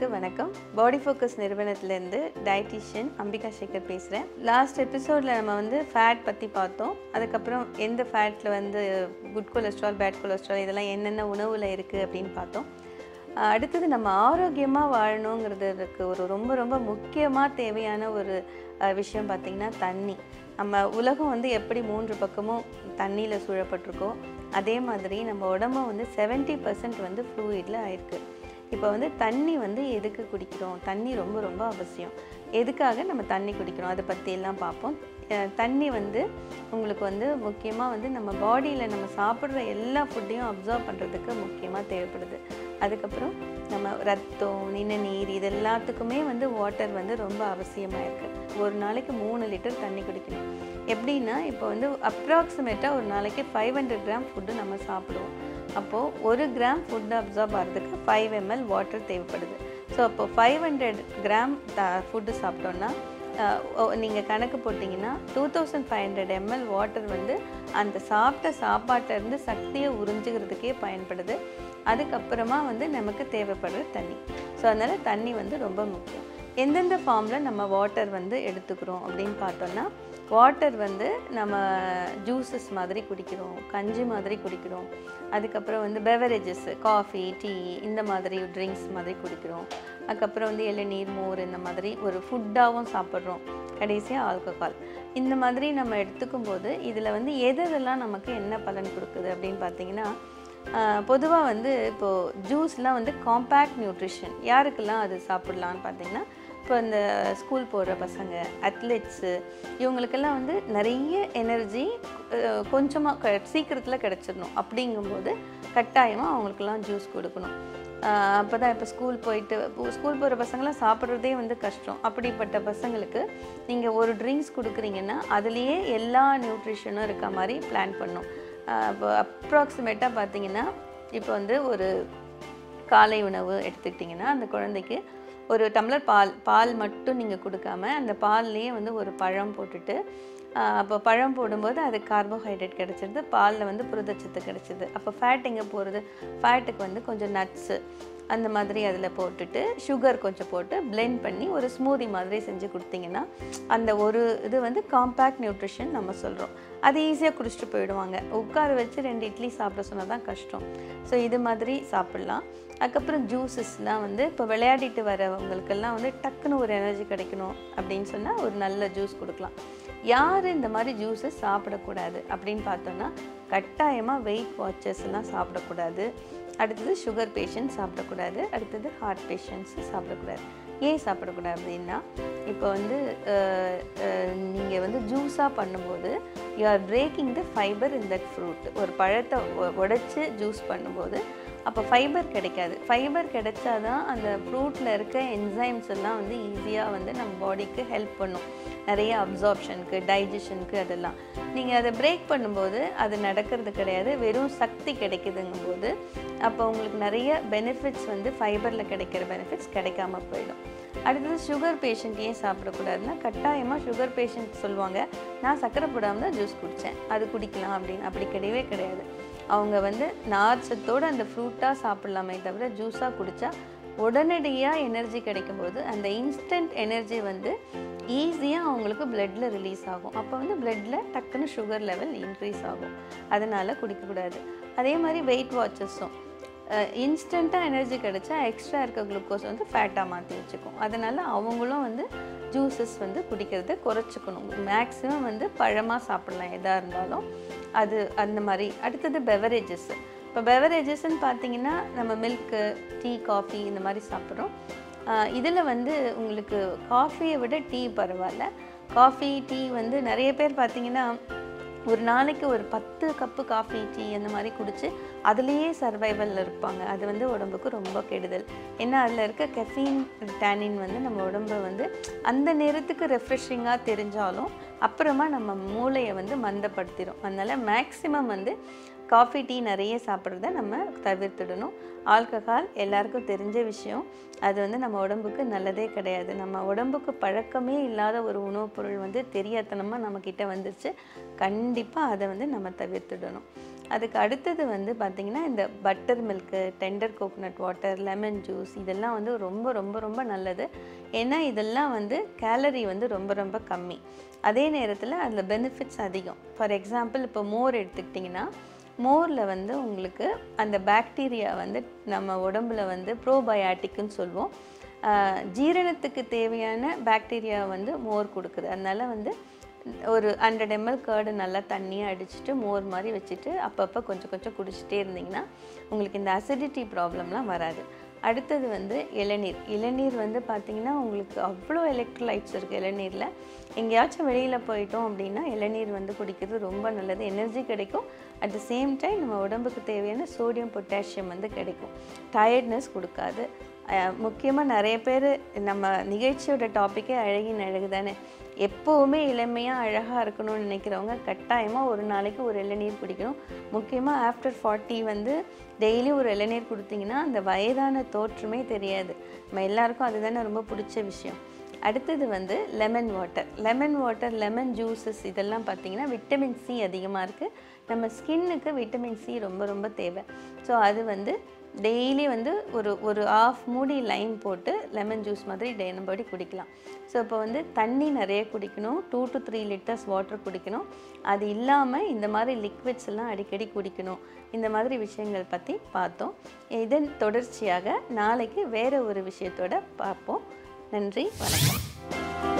நேயர்களுக்கு வணக்கம் body focus நிறுவனத்திலேருந்து டயட்டிஷியன் அம்பிகா சேகர் பேசுகிறேன் லாஸ்ட் எபிசோடில் நம்ம வந்து ஃபேட் பற்றி பார்த்தோம் அதுக்கப்புறம் எந்த ஃபேட்டில் வந்து குட் கொலஸ்ட்ரால் பேட் கொலஸ்ட்ரால் இதெல்லாம் என்னென்ன உணவில் இருக்குது அப்படின்னு பார்த்தோம் அஹ் அடுத்தது நம்ம ஆரோக்கியமாக வாழணுங்கிறதுக்கு ஒரு ரொம்ப ரொம்ப முக்கியமாக தேவையான ஒரு அஹ், விஷயம் பார்த்திங்கன்னா தண்ணி நம்ம உலகம் வந்து எப்படி மூன்று பக்கமும் தண்ணியில் சூழப்பட்டிருக்கோ அதே மாதிரி நம்ம உடம்பும் வந்து 70% பர்சன்ட் வந்து ஃப்ளூயிடில் ஆயிருக்கு இப்போ வந்து தண்ணி வந்து எதுக்கு குடிக்கிறோம் தண்ணி ரொம்ப ரொம்ப அவசியம் எதுக்காக நம்ம தண்ணி குடிக்கிறோம் அதை பற்றி எல்லாம் பார்ப்போம் அஹ் தண்ணி வந்து உங்களுக்கு வந்து முக்கியமாக வந்து நம்ம பாடியில் நம்ம சாப்பிட்ற எல்லா ஃபுட்டையும் அப்சர்வ் பண்ணுறதுக்கு முக்கியமாக தேவைப்படுது அதுக்கப்புறம் நம்ம ரத்தம் நிணநீர் இது எல்லாத்துக்குமே வந்து வாட்டர் வந்து ரொம்ப அவசியமாக இருக்குது ஒரு நாளைக்கு மூணு லிட்டர் தண்ணி குடிக்கணும் எப்படின்னா இப்போ வந்து அப்ராக்சிமேட்டாக ஒரு நாளைக்கு ஃபைவ் ஹண்ட்ரட் கிராம் ஃபுட்டு நம்ம சாப்பிடுவோம் அப்போது ஒரு கிராம் ஃபுட்டு அப்சர்வ் ஆகிறதுக்கு ஃபைவ் எம்எல் வாட்டர் தேவைப்படுது ஸோ அப்போ five hundred gram the food சாப்பிட்டோன்னா நீங்கள் கணக்கு போட்டிங்கன்னா two thousand five hundred ml water வந்து அந்த சாப்பிட்ட சாப்பாட்டிலேருந்து சக்தியை உறிஞ்சுக்கிறதுக்கே பயன்படுது அதுக்கப்புறமா வந்து நமக்கு தேவைப்படுற தண்ணி ஸோ அதனால் தண்ணி வந்து ரொம்ப முக்கியம் எந்தெந்த ஃபார்மில் நம்ம வாட்டர் வந்து எடுத்துக்கிறோம் அப்படின்னு பார்த்தோன்னா வாட்டர் வந்து நம்ம ஜூஸஸ் மாதிரி குடிக்கிறோம் கஞ்சி மாதிரி குடிக்கிறோம் அதுக்கப்புறம் வந்து பெவரேஜஸ் காஃபி டீ இந்த மாதிரி ட்ரிங்க்ஸ் மாதிரி குடிக்கிறோம் அதுக்கப்புறம் வந்து இளநீர் மோர் இந்த மாதிரி ஒரு ஃபுட்டாகவும் சாப்பிட்றோம் கடைசியாக ஆல்கஹால் இந்த மாதிரி நம்ம எடுத்துக்கும் போது இதில் வந்து எது எதெல்லாம் நமக்கு என்ன பலன் கொடுக்குது அப்படின்னு பார்த்தீங்கன்னா பொதுவாக வந்து இப்போது ஜூஸ்லாம் வந்து காம்பேக்ட் நியூட்ரிஷன் யாருக்கெல்லாம் அது சாப்பிட்லான்னு பார்த்தீங்கன்னா இப்போ இந்த ஸ்கூல் போகிற பசங்க அத்லெட்ஸு இவங்களுக்கெல்லாம் வந்து நிறைய எனர்ஜி கொஞ்சமாக க சீக்கிரத்தில் கிடச்சிடணும் அப்படிங்கும்போது கட்டாயமாக அவங்களுக்கெல்லாம் ஜூஸ் கொடுக்கணும் அப்போ தான் இப்போ ஸ்கூல் போயிட்டு ஸ்கூல் போகிற பசங்களாம் சாப்பிட்றதே வந்து கஷ்டம் அப்படிப்பட்ட பசங்களுக்கு நீங்கள் ஒரு ட்ரிங்க்ஸ் கொடுக்குறீங்கன்னா அதுலேயே எல்லா நியூட்ரிஷனும் இருக்க மாதிரி பிளான் பண்ணும் இப்போ அப்ராக்சிமேட்டாக பார்த்தீங்கன்னா இப்போ வந்து ஒரு காலை உணவு எடுத்துக்கிட்டிங்கன்னா அந்த குழந்தைக்கு ஒரு டம்ளர் பால் பால் மட்டும் நீங்கள் கொடுக்காம அந்த பால்லையே வந்து ஒரு பழம் போட்டுட்டு அப்போ பழம் போடும்போது அது கார்போஹைட்ரேட் கிடச்சிருது பாலில் வந்து புரதச்சத்து கிடச்சிது அப்போ ஃபேட் எங்கே போகிறது ஃபேட்டுக்கு வந்து கொஞ்சம் நட்ஸு அந்த மாதிரி அதில் போட்டுட்டு சுகர் கொஞ்சம் போட்டு blend பண்ணி ஒரு ஸ்மூதி மாதிரி செஞ்சு கொடுத்தீங்கன்னா அந்த ஒரு இது வந்து காம்பேக்ட் நியூட்ரிஷன் நம்ம சொல்கிறோம் அது ஈஸியாக குடிச்சிட்டு போயிடுவாங்க உட்கார வச்சு ரெண்டு இட்லி சாப்பிட சொன்னால் தான் கஷ்டம் ஸோ இது மாதிரி சாப்பிட்லாம் அதுக்கப்புறம் ஜூஸஸ்லாம் வந்து இப்போ விளையாடிட்டு வரவங்களுக்கெல்லாம் வந்து டக்குன்னு ஒரு எனர்ஜி கிடைக்கணும் அப்படின்னு சொன்னால் ஒரு நல்ல ஜூஸ் கொடுக்கலாம் யார் இந்த மாதிரி ஜூஸஸ் சாப்பிடக்கூடாது அப்படின்னு பார்த்தோன்னா கட்டாயமாக வெயிட் வாட்சஸ்லாம் சாப்பிடக்கூடாது அடுத்தது சுகர் பேஷண்ட் சாப்பிடக்கூடாது அடுத்தது ஹார்ட் பேஷண்ட்ஸ் சாப்பிடக்கூடாது ஏன் சாப்பிடக்கூடாது அப்படின்னா இப்போ வந்து நீங்கள் வந்து ஜூஸாக பண்ணும்போது you are breaking the fibre in that fruit ஒரு பழத்தை உடைச்சி ஜூஸ் பண்ணும்போது அப்போ ஃபைபர் கிடைக்காது ஃபைபர் கிடைச்சாதான் அந்த ஃப்ரூட்டில் இருக்க என்சைம்ஸ் எல்லாம் வந்து ஈஸியாக வந்து நம்ம பாடிக்கு ஹெல்ப் பண்ணும் நிறைய அப்சார்ப்ஷனுக்கு டைஜஷனுக்கு அதெல்லாம் நீங்கள் அதை பிரேக் பண்ணும்போது அது நடக்கிறது கிடையாது வெறும் சக்தி கிடைக்குதுங்கும் போது அப்போ உங்களுக்கு நிறைய பெனிஃபிட்ஸ் வந்து ஃபைபரில் கிடைக்கிற பெனிஃபிட்ஸ் கிடைக்காம போயிடும் அடுத்தது சுகர் பேஷண்ட் ஏன் சாப்பிடக்கூடாதுன்னா கட்டாயமாக சுகர் பேஷண்ட் சொல்லுவாங்க நான் சக்கரை போடாமல் தான் ஜூஸ் குடித்தேன் அது குடிக்கலாம் அப்படின்னு அப்படி கிடையவே கிடையாது அவங்க வந்து நார்ச்சத்தோடு அந்த ஃப்ரூட்டாக சாப்பிட்லாமே தவிர ஜூஸாக குடித்தா உடனடியாக எனர்ஜி கிடைக்கும்போது அந்த இன்ஸ்டன்ட் எனர்ஜி வந்து ஈஸியாக அவங்களுக்கு பிளட்டில் ரிலீஸ் ஆகும் அப்போ வந்து பிளட்டில் டக்குன்னு சுகர் லெவல் இன்க்ரீஸ் ஆகும் அதனால் குடிக்கக்கூடாது அதே மாதிரி வெயிட் வாட்சஸும் இன்ஸ்டண்ட்டாக எனர்ஜி கிடைச்சா எக்ஸ்ட்ரா இருக்க குளுக்கோஸ் வந்து ஃபேட்டாக மாற்றி வச்சுக்கும் அதனால் அவங்களும் வந்து ஜூஸஸ் வந்து குடிக்கிறத குறைச்சிக்கணும் மேக்ஸிமம் வந்து பழமாக சாப்பிட்லாம் எதாக இருந்தாலும் அது அந்த மாதிரி அடுத்தது பெவரேஜஸ் இப்போ பெவரேஜஸ்ன்னு பார்த்தீங்கன்னா நம்ம மில்க்கு டீ காஃபி இந்த மாதிரி சாப்பிட்றோம் இதில் வந்து உங்களுக்கு காஃபியை விட டீ பரவாயில்ல காஃபி டீ வந்து நிறைய பேர் பார்த்தீங்கன்னா ஒரு நாளைக்கு ஒரு பத்து கப்பு காஃபி டீ அந்த மாதிரி குடித்து அதுலேயே சர்வைவலில் இருப்பாங்க அது வந்து உடம்புக்கு ரொம்ப கெடுதல் ஏன்னா அதில் இருக்க கெஃபீன் டேனின் வந்து நம்ம உடம்பை வந்து அந்த நேரத்துக்கு ரெஃப்ரெஷிங்காக தெரிஞ்சாலும் அப்புறமா நம்ம மூளையை வந்து மந்தப்படுத்திடும் அதனால் மேக்ஸிமம் வந்து காஃபி டீ நிறைய சாப்பிட்றத நம்ம தவிர்த்துடணும் ஆல்கஹால் எல்லாருக்கும் தெரிஞ்ச விஷயம் அது வந்து நம்ம உடம்புக்கு நல்லதே கிடையாது நம்ம உடம்புக்கு பழக்கமே இல்லாத ஒரு உணவுப் பொருள் வந்து தெரியாதனமாக நம்மக்கிட்ட வந்துருச்சு கண்டிப்பாக அதை வந்து நம்ம தவிர்த்துடணும் அதுக்கு அடுத்தது வந்து பார்த்திங்கன்னா இந்த butter milk tender coconut water lemon juice இதெல்லாம் வந்து ரொம்ப ரொம்ப ரொம்ப நல்லது ஏன்னா இதெல்லாம் வந்து கேலரி வந்து ரொம்ப ரொம்ப கம்மி அதே நேரத்தில் அதில் பெனிஃபிட்ஸ் அதிகம் ஃபார் எக்ஸாம்பிள் இப்போ மோர் எடுத்துக்கிட்டிங்கன்னா மோரில் வந்து உங்களுக்கு அந்த பாக்டீரியா வந்து நம்ம உடம்புல வந்து ப்ரோபயாட்டிக்குன்னு சொல்லுவோம் ஆஹ் ஜீரணத்துக்கு தேவையான பாக்டீரியா வந்து மோர் கொடுக்குது அதனால வந்து ஒரு ஹண்ட்ரட் எம்எல் கேர்டு நல்லா தண்ணியை அடிச்சுட்டு மோர் மாதிரி வச்சுட்டு அப்பப்போ கொஞ்சம் கொஞ்சம் குடிச்சிட்டே இருந்தீங்கன்னா உங்களுக்கு இந்த அசிடிட்டி ப்ராப்ளம்லாம் வராது அடுத்தது வந்து இளநீர் இளநீர் வந்து பார்த்திங்கன்னா உங்களுக்கு அவ்வளோ எலக்ட்ரோலைட்ஸ் இருக்குது இளநீரில் எங்கேயாச்சும் வெளியில் போயிட்டோம் அப்படின்னா இளநீர் வந்து குடிக்கிறது ரொம்ப நல்லது எனர்ஜி கிடைக்கும் அட் த சேம் டைம் நம்ம உடம்புக்கு தேவையான சோடியம் பொட்டாசியம் வந்து கிடைக்கும் டயர்ட்னஸ் கொடுக்காது முக்கியமாக நிறைய பேர் நம்ம நிகழ்ச்சியோட டாப்பிக்கே அழகின் அழகு தானே எப்போவுமே இளமையாக அழகாக இருக்கணும்னு நினைக்கிறவங்க கட்டாயமாக ஒரு நாளைக்கு ஒரு இளநீர் குடிக்கணும் முக்கியமாக ஆஃப்டர் ஃபார்ட்டி வந்து டெய்லி ஒரு இளநீர் கொடுத்தீங்கன்னா அந்த வயதான தோற்றமே தெரியாது நம்ம எல்லாருக்கும் அதுதானே ரொம்ப பிடிச்ச விஷயம் அடுத்தது வந்து lemon water lemon water lemon juices இதெல்லாம் பார்த்தீங்கன்னா விட்டமின் சி அதிகமாக இருக்குது நம்ம ஸ்கின்னுக்கு விட்டமின் சி ரொம்ப ரொம்ப தேவை ஸோ அது வந்து டெய்லி வந்து ஒரு ஒரு ஆஃப் மூடி லைம் போட்டு லெமன் ஜூஸ் மாதிரி டெய்னபடி குடிக்கலாம் ஸோ இப்போ வந்து தண்ணி நிறைய குடிக்கணும் two to three litres water குடிக்கணும் அது இல்லாமல் இந்த மாதிரி லிக்விட்ஸ் எல்லாம் அடிக்கடி குடிக்கணும் இந்த மாதிரி விஷயங்கள் பற்றி பார்த்தோம் இதன் தொடர்ச்சியாக நாளைக்கு வேறு ஒரு விஷயத்தோட பார்ப்போம் நன்றி வணக்கம்